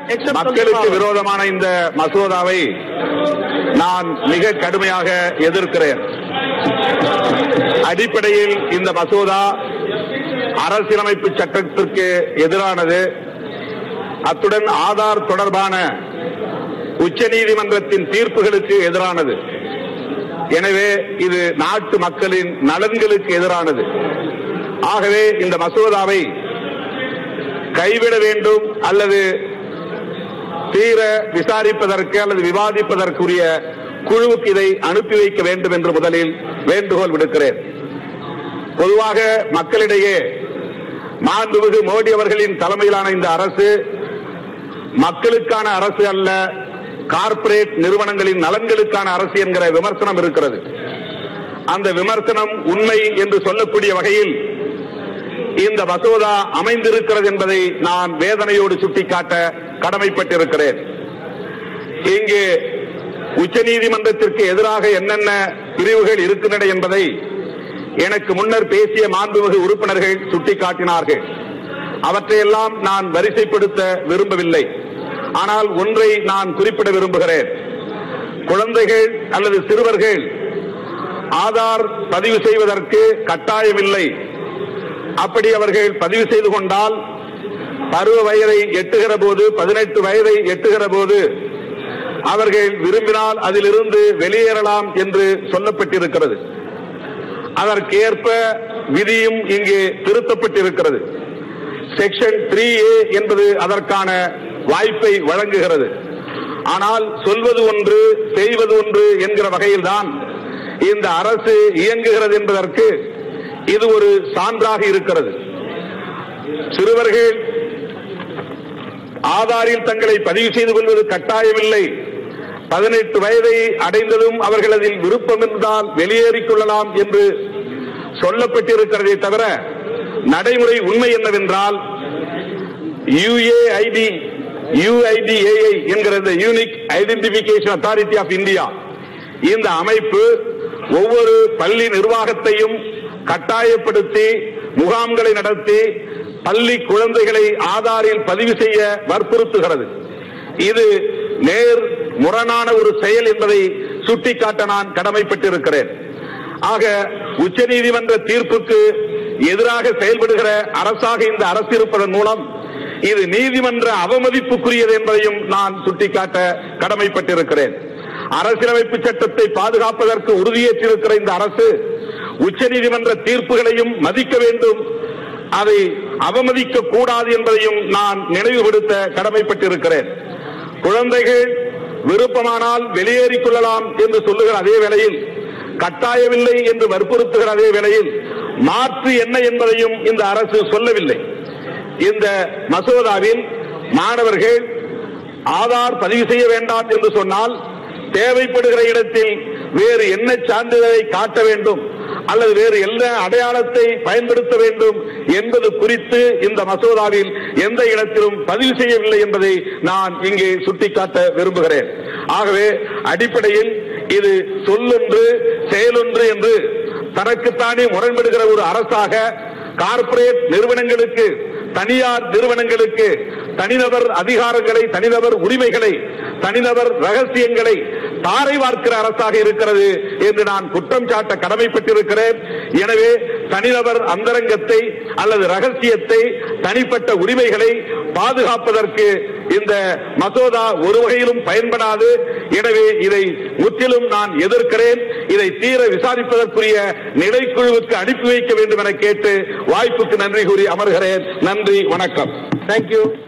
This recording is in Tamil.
except on the மக்களுக்கு power. விரோதமான இந்த மசோதாவை நான் மிக கடுமையாக எதிர்க்கிறேன் அடிப்படையில் இந்த மசோதா அரசியலமைப்பு சட்டத்திற்கு எதிரானது அத்துடன் ஆதார் தொடர்பான உச்சநீதிமன்றத்தின் தீர்ப்புகளுக்கு எதிரானது எனவே இது நாட்டு மக்களின் நலன்களுக்கு எதிரானது ஆகவே இந்த மசோதாவை கைவிட வேண்டும் அல்லது தீர விசாரிப்பதற்கு அல்லது விவாதிப்பதற்குரிய குழுவுக்கு இதை அனுப்பி வைக்க வேண்டும் என்று முதலில் வேண்டுகோள் விடுக்கிறேன் பொதுவாக மக்களிடையே மாண்புமிகு மோடி அவர்களின் தலைமையிலான இந்த அரசு மக்களுக்கான அரசு அல்ல கார்ப்பரேட் நிறுவனங்களின் நலன்களுக்கான அரசு என்கிற விமர்சனம் இருக்கிறது அந்த விமர்சனம் உண்மை என்று சொல்லக்கூடிய வகையில் இந்த மசோதா அமைந்திருக்கிறது என்பதை நான் வேதனையோடு சுட்டிக்காட்ட கடமைப்பட்டிருக்கிறேன் இங்கு உச்சநீதிமன்றத்திற்கு எதிராக என்னென்ன பிரிவுகள் இருக்கின்றன என்பதை எனக்கு முன்னர் பேசிய மாண்புமிகு உறுப்பினர்கள் சுட்டிக்காட்டினார்கள் அவற்றையெல்லாம் நான் வரிசைப்படுத்த விரும்பவில்லை ஆனால் ஒன்றை நான் குறிப்பிட விரும்புகிறேன் குழந்தைகள் அல்லது சிறுவர்கள் ஆதார் பதிவு செய்வதற்கு கட்டாயமில்லை அப்படி அவர்கள் பதிவு செய்து கொண்டால் பருவ வயதை எட்டுகிற போது பதினெட்டு வயதை எட்டுகிற போது அவர்கள் விரும்பினால் அதிலிருந்து வெளியேறலாம் என்று சொல்லப்பட்டிருக்கிறது அதற்கேற்ப விதியும் இங்கே திருத்தப்பட்டிருக்கிறது செக்ஷன் த்ரீ ஏ என்பது அதற்கான வாய்ப்பை வழங்குகிறது ஆனால் சொல்வது ஒன்று செய்வது ஒன்று என்கிற வகையில்தான் இந்த அரசு இயங்குகிறது என்பதற்கு இது ஒரு சான்றாக இருக்கிறது சிறுவர்கள் ஆதாரில் தங்களை பதிவு செய்து கொள்வது கட்டாயமில்லை பதினெட்டு வயதை அடைந்ததும் அவர்கள் அதில் விருப்பம் இருந்தால் வெளியேறிக் கொள்ளலாம் என்று சொல்லப்பட்டிருக்கிறதே தவிர நடைமுறை உண்மை என்னவென்றால் யுஏஐடி யுஐடிஏஐ என்கிற இந்த unique identification authority of India இந்த அமைப்பு ஒவ்வொரு பள்ளி நிர்வாகத்தையும் கட்டாயப்படுத்தி முகாம்களை நடத்தி பள்ளி குழந்தைகளை ஆதாரில் பதிவு செய்ய வற்புறுத்துகிறது இது நேர் முரணான ஒரு செயல் என்பதை சுட்டிக்காட்ட நான் கடமைப்பட்டிருக்கிறேன் ஆக உச்சநீதிமன்ற தீர்ப்புக்கு எதிராக செயல்படுகிற அரசாக இந்த அரசு இருப்பதன் மூலம் இது நீதிமன்ற அவமதிப்புக்குரியது என்பதையும் நான் சுட்டிக்காட்ட கடமைப்பட்டிருக்கிறேன் அரசியலமைப்பு சட்டத்தை பாதுகாப்பதற்கு உறுதியேற்றிருக்கிற இந்த அரசு உச்சநீதிமன்ற தீர்ப்புகளையும் மதிக்க வேண்டும் அதை அவமதிக்க கூடாது என்பதையும் நான் நினைவுபடுத்த கடமைப்பட்டிருக்கிறேன் குழந்தைகள் விருப்பமானால் வெளியேறிக் கொள்ளலாம் என்று சொல்லுகிற அதே வேளையில் கட்டாயமில்லை என்று வற்புறுத்துகிற அதே வேளையில் மாற்று என்ன என்பதையும் இந்த அரசு சொல்லவில்லை இந்த மசோதாவில் மாணவர்கள் ஆதார் பதிவு செய்ய வேண்டாம் என்று சொன்னால் தேவைப்படுகிற இடத்தில் வேறு என்ன சான்றிதழை காட்ட வேண்டும் அல்லது வேறு என்ன அடையாளத்தை பயன்படுத்த வேண்டும் என்பது குறித்து இந்த மசோதாவில் எந்த இடத்திலும் பதிவு செய்யவில்லை என்பதை நான் இங்கே சுட்டிக்காட்ட விரும்புகிறேன் ஆகவே அடிப்படையில் இது சொல்லொன்று செயலொன்று என்று தனக்குத்தானே முரண்படுகிற ஒரு அரசாக கார்ப்பரேட் நிறுவனங்களுக்கு தனியார் நிறுவனங்களுக்கு தனிநபர் அதிகாரங்களை தனிநபர் உரிமைகளை தனிநபர் ரகசியங்களை தாரை பார்க்கிற அரசாக இருக்கிறது என்று நான் குற்றம் சாட்ட கடமைப்பட்டிருக்கிறேன் எனவே தனிநபர் அந்தரங்கத்தை அல்லது ரகசியத்தை தனிப்பட்ட உரிமைகளை பாதுகாப்பதற்கு இந்த மசோதா ஒரு வகையிலும் பயன்படாது எனவே இதை முற்றிலும் நான் எதிர்க்கிறேன் இதை தீர விசாரிப்பதற்குரிய நிலைக்குழுவுக்கு அனுப்பி வைக்க வேண்டும் என கேட்டு வாய்ப்புக்கு நன்றி கூறி அமர்கிறேன் நன்றி வணக்கம் Thank you.